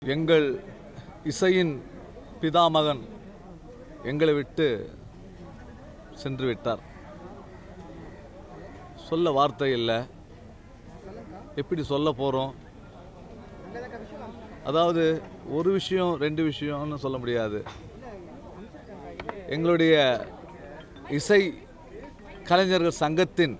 எங்கள் இசையின் பிதாமகன் எங்களை விட்டு சென்று விட்டார் சொல்ல வார்த்தை இல்லை எப்படி சொல்ல போகிறோம் அதாவது ஒரு விஷயம் ரெண்டு விஷயம்னு சொல்ல முடியாது எங்களுடைய இசை கலைஞர்கள் சங்கத்தின்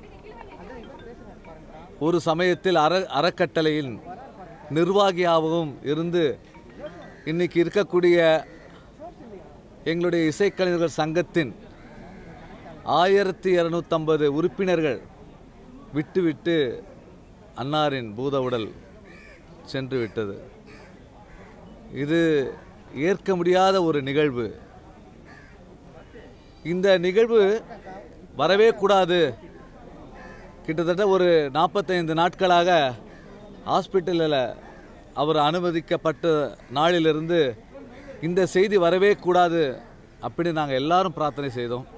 ஒரு சமயத்தில் அற அறக்கட்டளையின் நிர்வாகியாகவும் இருந்து இன்னைக்கு இருக்கக்கூடிய எங்களுடைய இசைக்கலைஞர்கள் சங்கத்தின் ஆயிரத்தி இரநூத்தம்பது உறுப்பினர்கள் விட்டு விட்டு அன்னாரின் பூத உடல் சென்று விட்டது இது ஏற்க முடியாத ஒரு நிகழ்வு இந்த நிகழ்வு வரவே கூடாது கிட்டத்தட்ட ஒரு நாற்பத்தைந்து நாட்களாக ஹாஸ்பிட்டலில் அவர் அனுமதிக்கப்பட்ட நாளிலிருந்து இந்த செய்தி வரவே கூடாது அப்படின்னு நாங்கள் எல்லாரும் பிரார்த்தனை செய்தோம்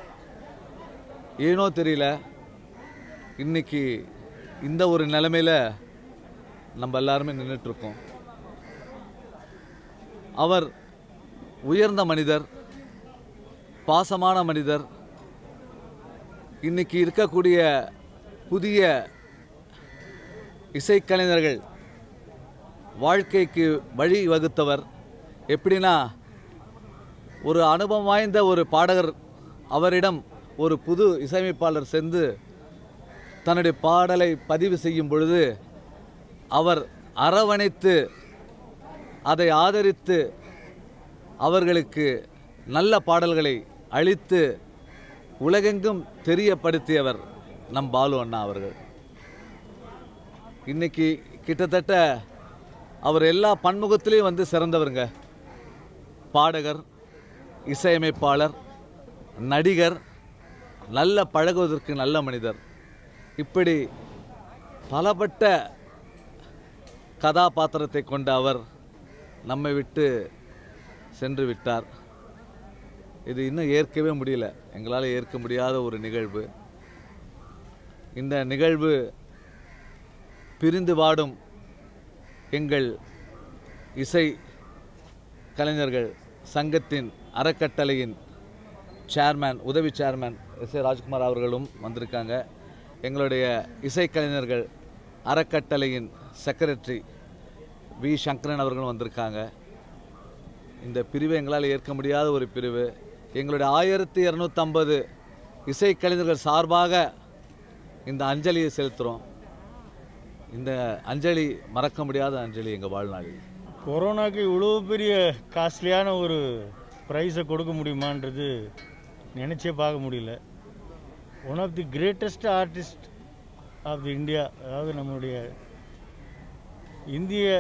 ஏனோ தெரியல இன்னைக்கு இந்த ஒரு நிலைமையில் நம்ம எல்லாருமே நின்றுட்டுருக்கோம் அவர் உயர்ந்த மனிதர் பாசமான மனிதர் இன்னைக்கு இருக்கக்கூடிய புதிய இசைக்கலைஞர்கள் வாழ்க்கைக்கு வழி வகுத்தவர் எப்படின்னா ஒரு அனுபவம் வாய்ந்த ஒரு பாடகர் அவரிடம் ஒரு புது இசையமைப்பாளர் சென்று தன்னுடைய பாடலை பதிவு செய்யும் பொழுது அவர் அரவணைத்து அதை ஆதரித்து அவர்களுக்கு நல்ல பாடல்களை அளித்து உலகெங்கும் தெரியப்படுத்தியவர் நம் பாலு அண்ணா அவர்கள் இன்னைக்கு கிட்டத்தட்ட அவர் எல்லா பன்முகத்திலையும் வந்து சிறந்தவருங்க பாடகர் இசையமைப்பாளர் நடிகர் நல்ல பழகுவதற்கு நல்ல மனிதர் இப்படி பலப்பட்ட கதாபாத்திரத்தை கொண்ட அவர் நம்மை விட்டு சென்று விட்டார் இது இன்னும் ஏற்கவே முடியல எங்களால் ஏற்க முடியாத ஒரு நிகழ்வு இந்த நிகழ்வு பிரிந்து வாடும் எங்கள் இசை கலைஞர்கள் சங்கத்தின் அறக்கட்டளையின் சேர்மேன் உதவி சேர்மேன் எஸ் ஏ ராஜ்குமார் அவர்களும் வந்திருக்காங்க எங்களுடைய இசைக்கலைஞர்கள் அறக்கட்டளையின் செக்ரட்டரி வி சங்கரன் அவர்களும் வந்திருக்காங்க இந்த பிரிவை எங்களால் ஏற்க முடியாத ஒரு பிரிவு எங்களுடைய ஆயிரத்தி இரநூத்தம்பது இசைக்கலைஞர்கள் சார்பாக இந்த அஞ்சலியை செலுத்துகிறோம் இந்த அஞ்சலி மறக்க முடியாத அஞ்சலி எங்கள் வாழ்நாளில் கொரோனாக்கு இவ்வளோ பெரிய காஸ்ட்லியான ஒரு ப்ரைஸை கொடுக்க முடியுமான்றது நினச்சே பார்க்க முடியல one of the greatest artist of the India அதாவது நம்மளுடைய இந்திய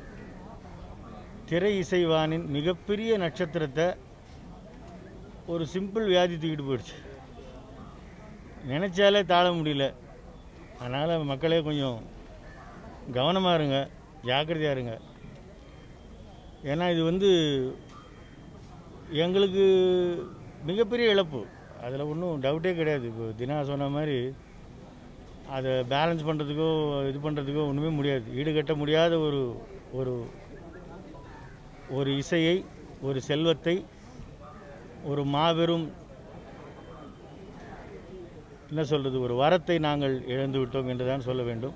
திரை இசைவானின் மிகப்பெரிய நட்சத்திரத்தை ஒரு சிம்பிள் வியாதி தூக்கிட்டு போயிடுச்சு நினச்சாலே தாழ முடியல அதனால் மக்களே கொஞ்சம் கவனமாக இருங்க ஜாக்கிரதையாக இருங்க ஏன்னா இது வந்து எங்களுக்கு மிகப்பெரிய இழப்பு அதில் ஒன்றும் டவுட்டே கிடையாது இப்போ தினா சொன்ன மாதிரி அதை பேலன்ஸ் பண்ணுறதுக்கோ இது பண்ணுறதுக்கோ ஒன்றுமே முடியாது ஈடுகட்ட முடியாத ஒரு ஒரு ஒரு இசையை ஒரு செல்வத்தை ஒரு மாபெரும் என்ன சொல்கிறது ஒரு வரத்தை நாங்கள் இழந்து விட்டோம் என்று தான் சொல்ல வேண்டும்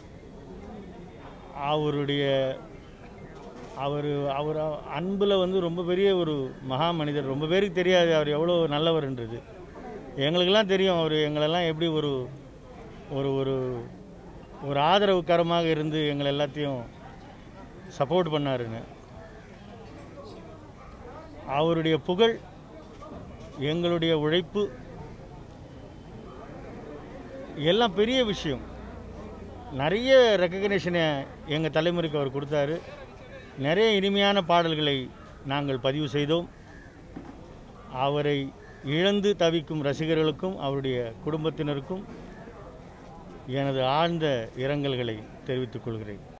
அவருடைய அவர் அவர் அன்பில் வந்து ரொம்ப பெரிய ஒரு மகா மனிதர் ரொம்ப பேருக்கு தெரியாது அவர் எவ்வளோ நல்லவர்ன்றது எங்களுக்கெல்லாம் தெரியும் அவர் எங்களெல்லாம் எப்படி ஒரு ஒரு ஒரு ஒரு ஆதரவுக்கரமாக இருந்து எங்களை எல்லாத்தையும் சப்போர்ட் பண்ணாருன்னு அவருடைய புகழ் எங்களுடைய உழைப்பு எல்லாம் பெரிய விஷயம் நிறைய ரெக்கக்னேஷனை எங்கள் தலைமுறைக்கு அவர் கொடுத்தாரு நிறைய இனிமையான பாடல்களை நாங்கள் பதிவு செய்தோம் அவரை இழந்து தவிக்கும் ரசிகர்களுக்கும் அவருடைய குடும்பத்தினருக்கும் எனது ஆழ்ந்த இரங்கல்களை தெரிவித்துக் கொள்கிறேன்